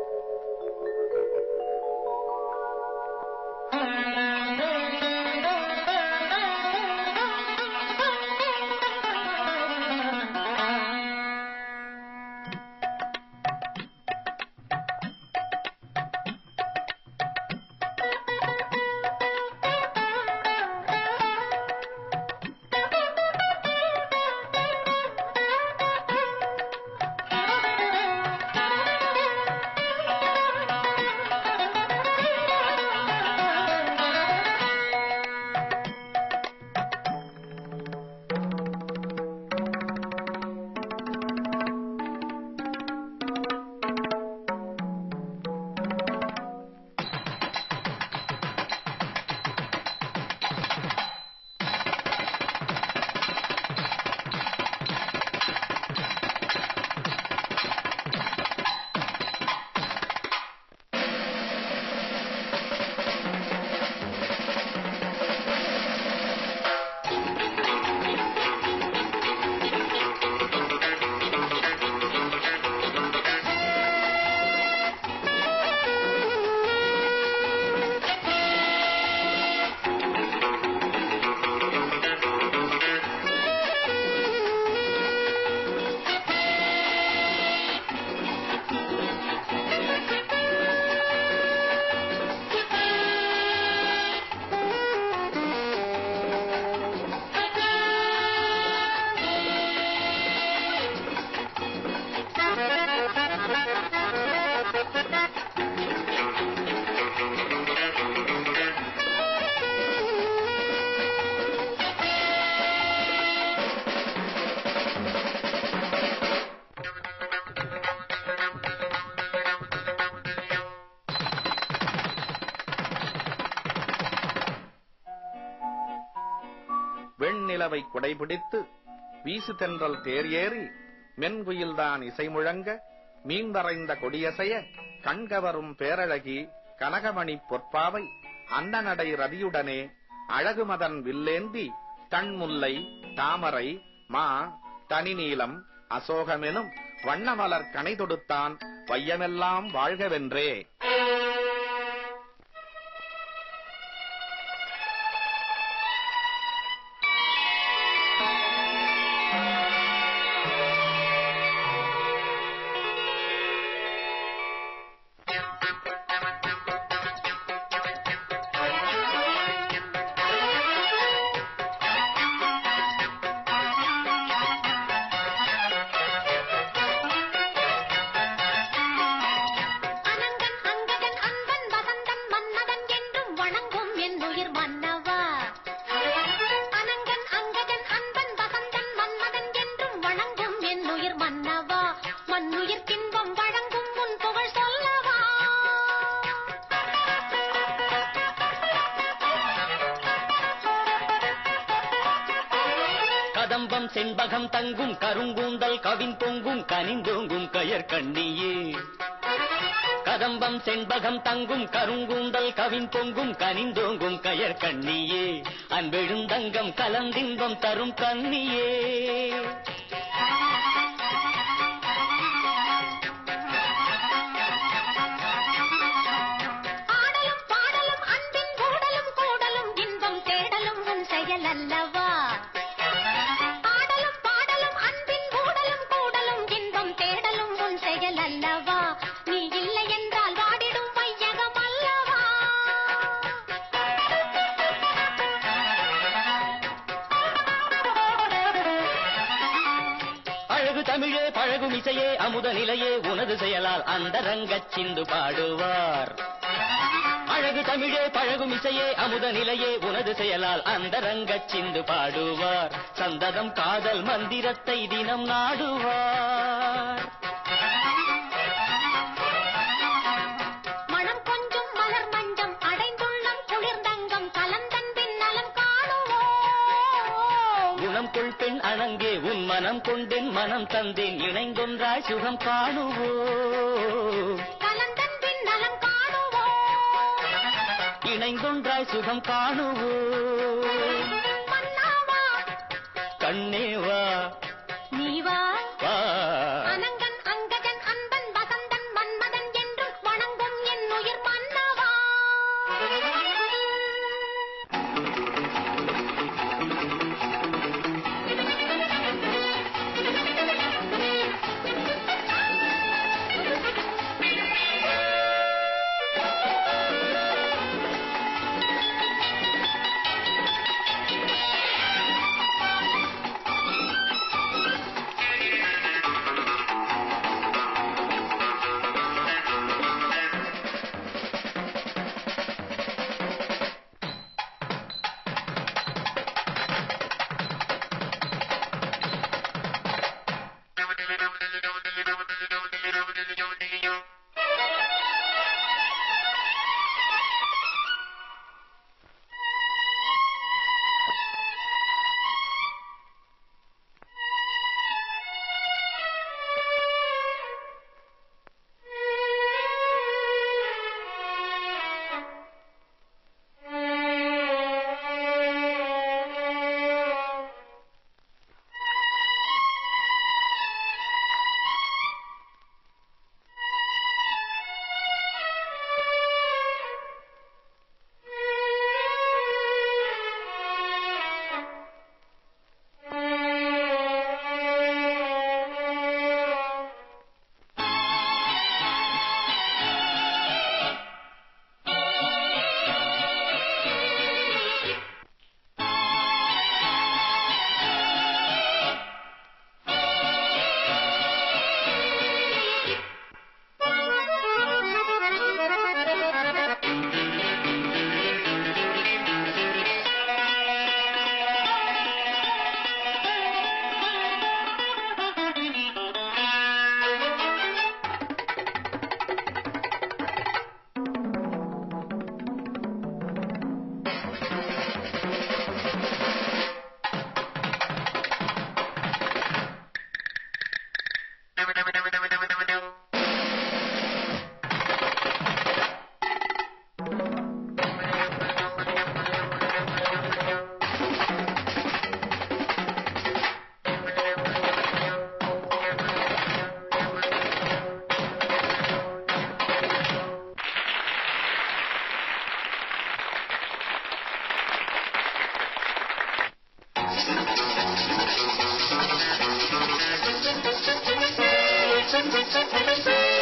வெண்ணிலவை குடைபிடித்து வீசு தென்றல் தேர் ஏறி மென்குயில்தான் இசை முழங்க மீன்வரைந்த கொடியசைய கண்கவரும் பேரழகி கனகமணி பொற்பாவை அன்னநடை ரதியுடனே அழகுமதன் வில்லேந்தி தன்முல்லை தாமரை மா தனிநீலம் அசோகமெனும் வண்ணமலர் கனை தொடுத்தான் வையமெல்லாம் வாழ்கவென்றே அனங்கன் அங்ககன் அன்பன் வசந்தன் மன்மதன் என்றும் வணங்கும் என் உயிர் மன்னவா அனங்கன் அங்ககன் அன்பன் வசந்தன் மன்மதன் என்றும் வணங்கும் என் உயிர் மன்னவா மண்ணுயிர் தின்பம் வழங்கும் உன் புகழ் சொல்லவா கதம்பம் செண்பகம் தங்கும் கருங்கூந்தல் கவின் பொங்கும் கனிந்தோங்கும் கயர் கண்ணியே கதம்பம் செண்பகம் தங்கும் கருங்கூந்தல் கவின் பொங்கும் கனிந்தோங்கும் கயர் கண்ணியே அன்பெழுந்தங்கம் கலந்தின்பம் தரும் கண்ணியே ஆடலும் பாடலும் அன்பின் கூடலும் கூடலும் இன்பம் தேடலும் உன் செயல் அல்லவா ஆடலும் பாடலும் அன்பின் கூடலும் கூடலும் இன்பம் தேடலும் உன் செயல் அல்லவா நீ இல்லை என்றால் வாடிடும் வையகம் அல்லவா அழகு தமிழே பழகும் இசையே அமுத நிலையே உனது செயலால் அந்த ரங்கச் சிந்து பாடுவார் அழகு தமிழே பழகும் இசையே அமுத நிலையே உனது செயலால் அந்த ரங்கச் சிந்து பாடுவார் சந்ததம் காதல் மந்திரத்தை தினம் நாடுவார் மனம் கொஞ்சம் மலர் மஞ்சம் அடைந்துள்ளம் குளிர்ந்தங்கம் கலந்தன்பின் நலம் காணுவோம் குணம் கொள் பெண் அணங்கே உன் மனம் கொண்டேன் மனம் தந்தேன் இணைந்தொன்றாய் சுகம் காணுவோம் கலந்தன்பின் நலம் காணுவோம் இணைந்தொன்றாய் சுகம் காணுவோம் மன்னாவா கண்ணே வா நீ வா வா அனங்கன் அங்ககன் அன்பன் வசந்தன் மன்மதன் என்றும் Thank you.